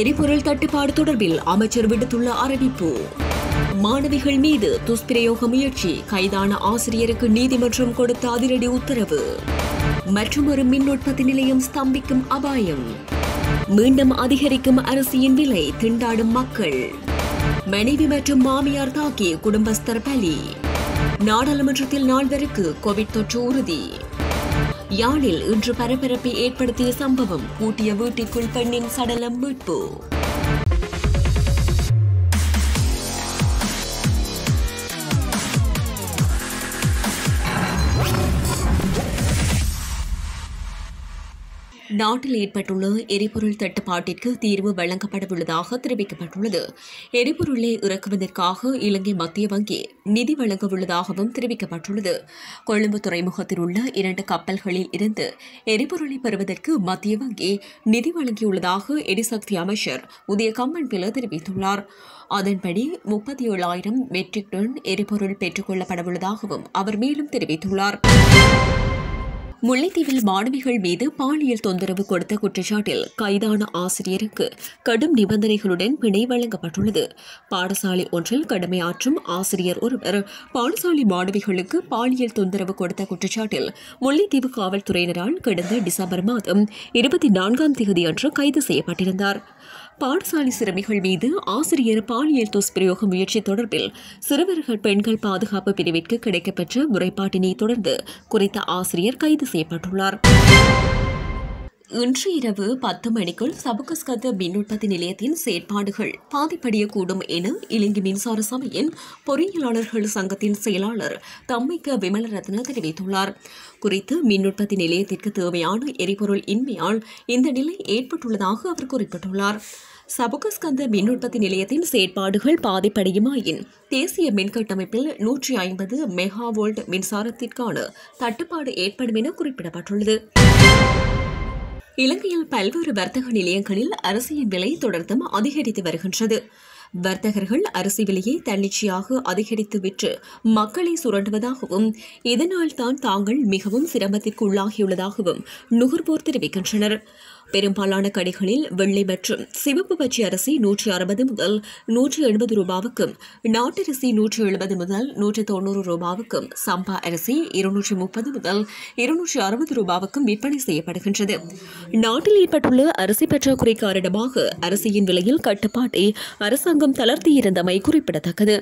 எரிபொருள் தட்டுப்பாடு தொடர்பில் அமைச்சர் விடுத்துள்ள அறிவிப்பு மாணவிகள் மீது துஷ்பிரயோக முயற்சி கைதான ஆசிரியருக்கு நீதிமன்றம் கொடுத்த அதிரடி உத்தரவு மற்றும் ஒரு மின் உற்பத்தி நிலையம் ஸ்தம்பிக்கும் அபாயம் மீண்டும் அதிகரிக்கும் அரிசியின் விலை திண்டாடும் மக்கள் மனைவி மற்றும் மாமியார் தாக்கி குடும்பஸ்தர் பலி நாடாளுமன்றத்தில் நால்வருக்கு கோவிட் தொற்று உறுதி யாழில் இன்று பரபரப்பை ஏற்படுத்திய சம்பவம் கூட்டிய வீட்டிற்குள் பெண்ணின் சடலம் மீட்பு நாட்டில் ஏற்பட்டுள்ள எரிபொருள் தட்டுப்பாட்டிற்கு தீர்வு வழங்கப்படவுள்ளதாக தெரிவிக்கப்பட்டுள்ளது எரிபொருளை இறக்குவதற்காக இலங்கை மத்திய வங்கி நிதி வழங்கவுள்ளதாகவும் தெரிவிக்கப்பட்டுள்ளது கொழும்பு துறைமுகத்தில் உள்ள இரண்டு கப்பல்களில் இருந்து எரிபொருளை பெறுவதற்கு மத்திய வங்கி நிதி வழங்கியுள்ளதாக எரிசக்தி அமைச்சர் உதய கம்மன் பில தெரிவித்துள்ளார் அதன்படி முப்பத்தி ஏழாயிரம் மெட்ரிக் டன் எரிபொருள் பெற்றுக் கொள்ளப்படவுள்ளதாகவும் அவர் மேலும் தெரிவித்துள்ளார் முல்லைத்தீவில் மாணவிகள் மீது பாலியல் தொந்தரவு கொடுத்த குற்றச்சாட்டில் கைதான ஆசிரியருக்கு கடும் நிபந்தனைகளுடன் பிணை வழங்கப்பட்டுள்ளது பாடசாலை ஒன்றில் கடமையாற்றும் ஆசிரியர் ஒருவர் பாடசாலை மாணவிகளுக்கு பாலியல் தொந்தரவு கொடுத்த குற்றச்சாட்டில் முல்லைத்தீவு காவல்துறையினரால் கடந்த டிசம்பர் மாதம் இருபத்தி நான்காம் தேதியன்று கைது செய்யப்பட்டிருந்தார் பாடசாலை சிறுமிகள் மீது ஆசிரியர் பாலியல் துஷ்பிரயோக முயற்சி தொடர்பில் சிறுவர்கள் பெண்கள் பாதுகாப்பு பிரிவிற்கு கிடைக்கப்பெற்ற முறைப்பாட்டினை தொடர்ந்து குறித்த ஆசிரியர் கைது செய்யப்பட்டுள்ளார் இன்று இரவு பத்து மணிக்குள் சபுகஸ்கந்த மின் உற்பத்தி நிலையத்தின் செயற்பாடுகள் பாதிப்படையக்கூடும் என இலங்கை மின்சார சபையின் பொறியியலாளர்கள் சங்கத்தின் செயலாளர் தம்மிக்க விமலரத்ன தெரிவித்துள்ளார் குறித்து மின் உற்பத்தி நிலையத்திற்கு தேவையான எரிபொருள் இன்மையால் இந்த நிலை ஏற்பட்டுள்ளதாக அவர் குறிப்பிட்டுள்ளார் சபுகஸ்கந்த மின் உற்பத்தி நிலையத்தின் செயற்பாடுகள் பாதிப்படையுமாயின் தேசிய மின் கட்டமைப்பில் நூற்றி ஐம்பது மெகா வோல்ட் மின்சாரத்திற்கான தட்டுப்பாடு ஏற்படும் என குறிப்பிடப்பட்டுள்ளது இலங்கையில் பல்வேறு வர்த்தக நிலையங்களில் அரிசியின் விலை தொடர்ந்தும் அதிகரித்து வருகின்றது வர்த்தகர்கள் அரிசி விலையை தன்னிச்சையாக அதிகரித்து விற்று மக்களை சுரண்டுவதாகவும் இதனால் தான் தாங்கள் மிகவும் சிரமத்திற்கு உள்ளாகியுள்ளதாகவும் நுகர்வோர் தெரிவிக்கின்றனர் பெரும்பாலான கடைகளில் வெள்ளை மற்றும் சிவப்பு பச்சை அரிசி நூற்றி அறுபது முதல் நூற்றி எழுபது ரூபாவுக்கும் நாட்டரிசி நூற்றி எழுபது முதல் நூற்றி தொண்ணூறு ரூபாவுக்கும் சம்பா அரிசி இருநூற்றி முப்பது முதல் இருநூற்றி அறுபது ரூபாவுக்கும் விற்பனை செய்யப்படுகின்றது நாட்டில் ஏற்பட்டுள்ள அரிசி பற்றாக்குறை காரணமாக அரிசியின் விலையில் கட்டுப்பாட்டை அரசாங்கம் தளர்த்தியிருந்தமை குறிப்பிடத்தக்கது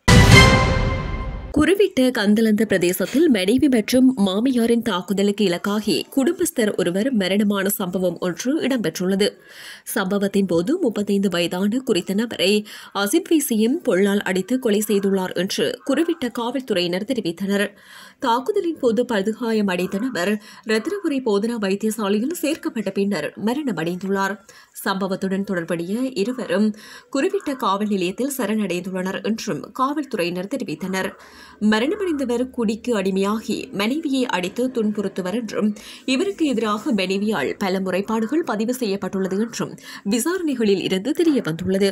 குருவிட்ட கந்தலந்த பிரதேசத்தில் மனைவி மற்றும் மாமியாரின் தாக்குதலுக்கு இலக்காகி குடும்பஸ்தர் ஒருவர் மரணமான சம்பவம் ஒன்று இடம்பெற்றுள்ளது சம்பவத்தின் போது முப்பத்தைந்து வயதான குறித்த நபரை அசிட் வீசியும் பொள்ளால் அடித்து கொலை செய்துள்ளார் என்று குருவிட்ட காவல்துறையினர் தெரிவித்தனர் தாக்குதலின் போது படுகாயம் அடைந்த நபர் ரத்தினபுரி போதனா வைத்தியசாலையில் சேர்க்கப்பட்ட பின்னர் மரணமடைந்துள்ளார் சம்பவத்துடன் தொடர்புடைய இருவரும் குறிப்பிட்ட காவல் நிலையத்தில் சரணடைந்துள்ளனர் என்றும் காவல்துறையினர் தெரிவித்தனர் மரணமடைந்தவர் குடிக்கு அடிமையாகி மனைவியை அடித்து துன்புறுத்துவர் என்றும் இவருக்கு எதிராக மனைவியால் பல முறைப்பாடுகள் பதிவு செய்யப்பட்டுள்ளது என்றும் விசாரணைகளில் இருந்து தெரியவந்துள்ளது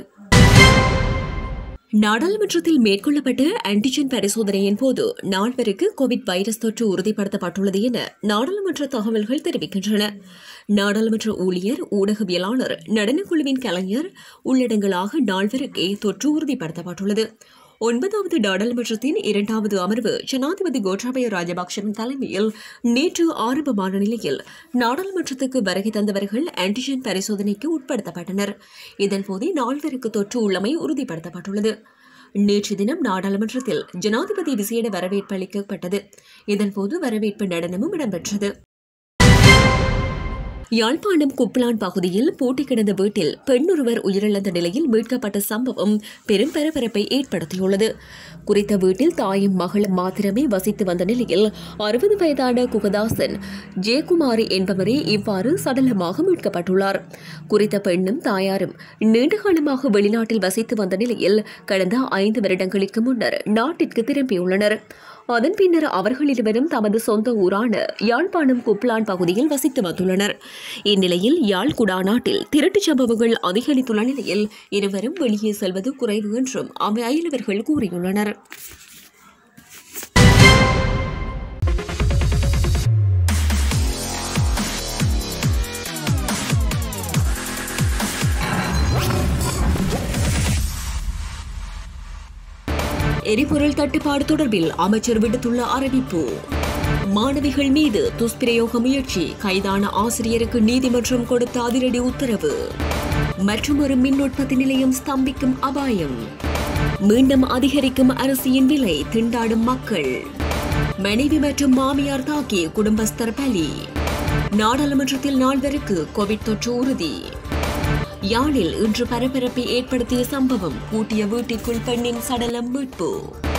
நாடாளுமன்றத்தில் மேற்கொள்ளப்பட்ட ஆன்டிஜென் பரிசோதனையின் போது நால்வருக்கு கோவிட் வைரஸ் தொற்று உறுதிப்படுத்தப்பட்டுள்ளது என நாடாளுமன்ற தகவல்கள் தெரிவிக்கின்றன நாடாளுமன்ற ஊழியர் ஊடகவியலாளர் நடனக்குழுவின் கலைஞர் உள்ளடங்களாக நால்வருக்கே தொற்று உறுதிப்படுத்தப்பட்டுள்ளது ஒன்பதாவது நாடாளுமன்றத்தின் இரண்டாவது அமர்வு ஜனாதிபதி கோட்டாபய ராஜபக்சவின் தலைமையில் நேற்று ஆரம்பமான நிலையில் நாடாளுமன்றத்துக்கு வருகை தந்தவர்கள் ஆன்டிஜென் பரிசோதனைக்கு உட்படுத்தப்பட்டனர் இதன்போது நால்வருக்கு தொற்று உள்ளமை உறுதிப்படுத்தப்பட்டுள்ளது நேற்று தினம் நாடாளுமன்றத்தில் ஜனாதிபதி விசேட வரவேற்பு அளிக்கப்பட்டது இதன்போது வரவேற்பு நடனமும் இடம்பெற்றது யாழ்ப்பாணம் குப்லான் பகுதியில் பூட்டி கிடந்த வீட்டில் பெண்ணொருவர் உயிரிழந்த நிலையில் மீட்கப்பட்ட சம்பவம் பெரும் பரபரப்பை ஏற்படுத்தியுள்ளது குறித்த வீட்டில் தாயும் மகளும் மாத்திரமே வசித்து வந்த நிலையில் அறுபது வயதான குகதாசன் ஜெயக்குமாரி என்பவரே இவ்வாறு சடலமாக மீட்கப்பட்டுள்ளார் குறித்த பெண்ணும் தாயாரும் நீண்டகாலமாக வெளிநாட்டில் வசித்து வந்த நிலையில் கடந்த ஐந்து வருடங்களுக்கு முன்னர் நாட்டிற்கு திரும்பியுள்ளனர் அதன் பின்னர் அவர்கள் இருவரும் தமது சொந்த ஊரான யாழ்ப்பாணம் குப்லான் பகுதியில் வசித்து வந்துள்ளனர் இந்நிலையில் யாழ் குடாநாட்டில் திருட்டுச் சம்பவங்கள் அதிகரித்துள்ள நிலையில் இருவரும் வெளியே செல்வது குறைவு என்றும் அவை அயலவர்கள் கூறியுள்ளனர் எரிபொருள் தட்டுப்பாடு தொடர்பில் அமைச்சர் விடுத்துள்ள அறிவிப்பு மாணவிகள் மீது துஷ்பிரயோக முயற்சி கைதான ஆசிரியருக்கு நீதிமன்றம் கொடுத்த அதிரடி உத்தரவு மற்றும் ஒரு மின் உற்பத்தி நிலையம் ஸ்தம்பிக்கும் அபாயம் மீண்டும் அதிகரிக்கும் அரிசியின் விலை திண்டாடும் மக்கள் மனைவி மற்றும் மாமியார் தாக்கி குடும்பஸ்தர் பலி நாடாளுமன்றத்தில் நால்வருக்கு கோவிட் தொற்று உறுதி யாழில் இன்று பரபரப்பை ஏற்படுத்திய சம்பவம் பூட்டிய வீட்டிற்குள் பெண்ணின் சடலம் மீட்பு